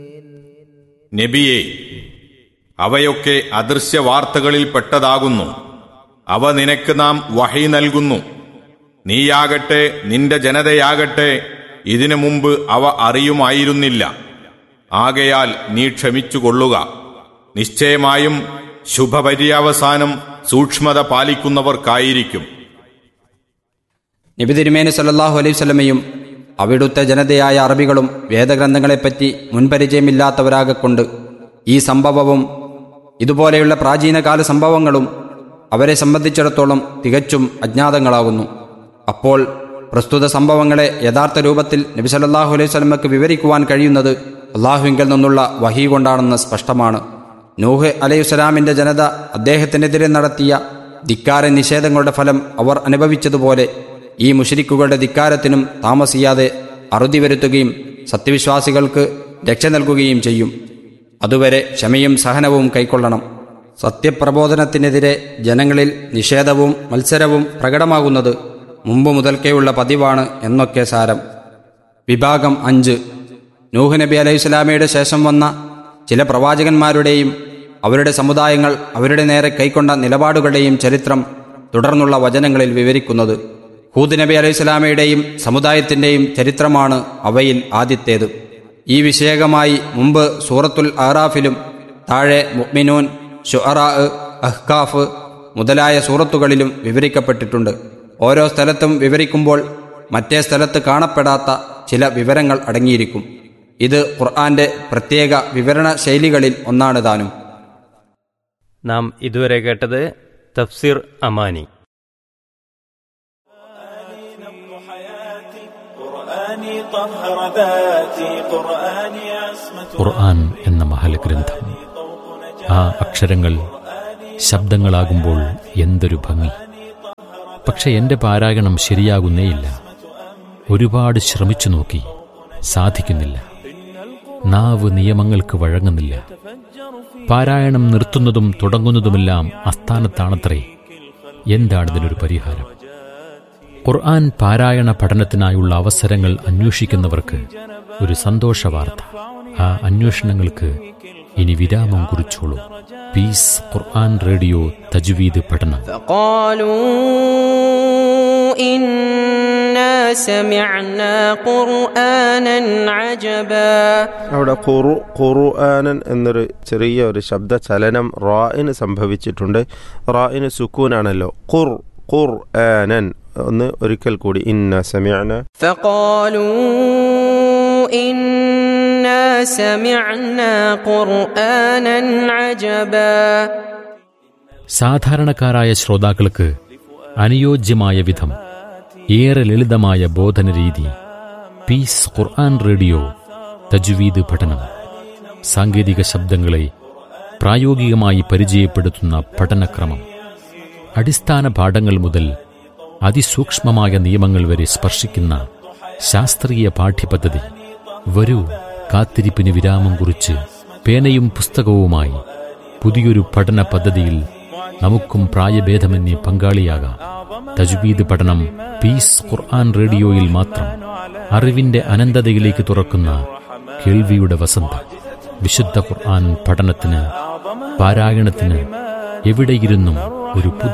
നബിയെ അവയൊക്കെ അദൃശ്യ വാർത്തകളിൽ പെട്ടതാകുന്നു അവ നിനക്ക് നാം വഹി നൽകുന്നു നീയാകട്ടെ നിന്റെ ജനതയാകട്ടെ ഇതിനു മുമ്പ് അവ അറിയുമായിരുന്നില്ല ആകയാൽ നീ ക്ഷമിച്ചുകൊള്ളുക നിശ്ചയമായും ശുഭപര്യവസാനം സൂക്ഷ്മത പാലിക്കുന്നവർക്കായിരിക്കും നബി തിരുമേനി സല്ലല്ലാഹു അലൈഹി വസല്ലമയും അവിടുത്തെ ജനതയായ അറബികളും വേദഗ്രന്ഥങ്ങളെപ്പറ്റി മുൻപരിചയമില്ലാത്തവരാകൊണ്ട് ഈ സംഭവവും ഇതുപോലെയുള്ള പ്രാചീനകാല സംഭവങ്ങളും അവരെ സംബന്ധിച്ചിടത്തോളം തികച്ചും അജ്ഞാതങ്ങളാകുന്നു അപ്പോൾ പ്രസ്തുത സംഭവങ്ങളെ യഥാർത്ഥ രൂപത്തിൽ നബി സല്ലല്ലാഹു അലൈഹി വസല്ലമക്ക് വിവരിക്കുവാൻ കഴിയുന്നത് അള്ളാഹുവിങ്കിൽ നിന്നുള്ള വഹി കൊണ്ടാണെന്ന് സ്പഷ്ടമാണ് നൂഹ് അലൈഹിസ്സലാമിന്റെ ജനത അദ്ദേഹത്തിനെതിരെ നടത്തിയ ധിക്കാര നിഷേധങ്ങളുടെ ഫലം അവർ അനുഭവിച്ചതുപോലെ ഈ മുഷരിക്കുകളുടെ ധിക്കാരത്തിനും താമസിയാതെ അറുതി വരുത്തുകയും സത്യവിശ്വാസികൾക്ക് രക്ഷ നൽകുകയും ചെയ്യും അതുവരെ ക്ഷമയും സഹനവും കൈക്കൊള്ളണം സത്യപ്രബോധനത്തിനെതിരെ ജനങ്ങളിൽ നിഷേധവും മത്സരവും പ്രകടമാകുന്നത് മുമ്പ് മുതൽക്കേയുള്ള പതിവാണ് എന്നൊക്കെ സാരം വിഭാഗം അഞ്ച് നൂഹ് നബി അലൈഹിസ്ലാമയുടെ ശേഷം വന്ന ചില പ്രവാചകന്മാരുടെയും അവരുടെ സമുദായങ്ങൾ അവരുടെ നേരെ കൈക്കൊണ്ട നിലപാടുകളുടെയും ചരിത്രം തുടർന്നുള്ള വചനങ്ങളിൽ വിവരിക്കുന്നത് ഹൂദ് നബി അലൈഹിസ്ലാമയുടെയും സമുദായത്തിൻ്റെയും ചരിത്രമാണ് അവയിൽ ആദ്യത്തേത് ഈ വിഷയകമായി മുമ്പ് സൂറത്തുൽ അഹ്റാഫിലും താഴെ മുഅ്മിനൂൻ ഷുഅറാ അഹ്കാഫ് മുതലായ സൂറത്തുകളിലും വിവരിക്കപ്പെട്ടിട്ടുണ്ട് ഓരോ സ്ഥലത്തും വിവരിക്കുമ്പോൾ മറ്റേ സ്ഥലത്ത് കാണപ്പെടാത്ത ചില വിവരങ്ങൾ അടങ്ങിയിരിക്കും ഇത് ഖുർആന്റെ പ്രത്യേക വിവരണ ശൈലികളിൽ ഒന്നാണ് താനും നാം ഇതുവരെ കേട്ടത് തഫ്സീർ അമാനി قرآني طهر ذاتي قرآني عصمة ഖുർആൻ എന്ന മഹലഗ്രന്ഥം ആ അക്ഷരങ്ങൾ ശബ്ദങ്ങളാകുമ്പോൾ എന്തൊരു ഭംഗി പക്ഷെ എന്റെ പാരായണം ശരിയാകുന്നേയില്ല ഒരുപാട് ശ്രമിച്ചു നോക്കി സാധിക്കുന്നില്ല നാവ് നിയമങ്ങൾക്ക് വഴങ്ങുന്നില്ല പാരായണം നിർത്തുന്നതും തുടങ്ങുന്നതുമെല്ലാം അസ്ഥാനത്താണത്രേ എന്താണിതിനൊരു പരിഹാരം ഖുർആൻ പാരായണ പഠനത്തിനായുള്ള അവസരങ്ങൾ അന്വേഷിക്കുന്നവർക്ക് ഒരു സന്തോഷ വാർത്ത ആ അന്വേഷണങ്ങൾക്ക് ഇനി വിരാമം കുറിച്ചോളൂ പീസ് ഖുർആൻ റേഡിയോ തജ്വീദ് പഠനം فقالوا إنا سمعنا قرآنا عجبا അവിടെ ഖുറു ഖുർആനൻ എന്നൊരു ചെറിയ ഒരു ശബ്ദ ചലനം റായിന് സംഭവിച്ചിട്ടുണ്ട് റായിന് സുക്കൂനാണല്ലോ ഖുർ ഖുർ ആനൻ ഒന്ന് ഒരിക്കൽ കൂടി ഇന്ന സമയന فقالوا إنا سمعنا قرآنا عجبا സാധാരണക്കാരായ ശ്രോതാക്കൾക്ക് അനുയോജ്യമായ വിധം ഏറെ ലളിതമായ ബോധന രീതി പീസ് ഖുർആൻ റേഡിയോ തജ്വീദ് പഠനം സാങ്കേതിക ശബ്ദങ്ങളെ പ്രായോഗികമായി പരിചയപ്പെടുത്തുന്ന പഠനക്രമം അടിസ്ഥാന പാഠങ്ങൾ മുതൽ അതിസൂക്ഷ്മമായ നിയമങ്ങൾ വരെ സ്പർശിക്കുന്ന ശാസ്ത്രീയ പാഠ്യപദ്ധതി വരൂ കാത്തിരിപ്പിന് വിരാമം കുറിച്ച് പേനയും പുസ്തകവുമായി പുതിയൊരു പഠന പദ്ധതിയിൽ നമുക്കും പ്രായഭേദമന്യേ പങ്കാളിയാകാം തജ്വീദ് പഠനം പീസ് ഖുർആൻ റേഡിയോയിൽ മാത്രം അറിവിന്റെ അനന്തതയിലേക്ക് തുറക്കുന്ന കേൾവിയുടെ വസന്തം വിശുദ്ധ ഖുർആൻ പഠനത്തിന് പാരായണത്തിന് എവിടെയിരുന്നും ഒരു പുതു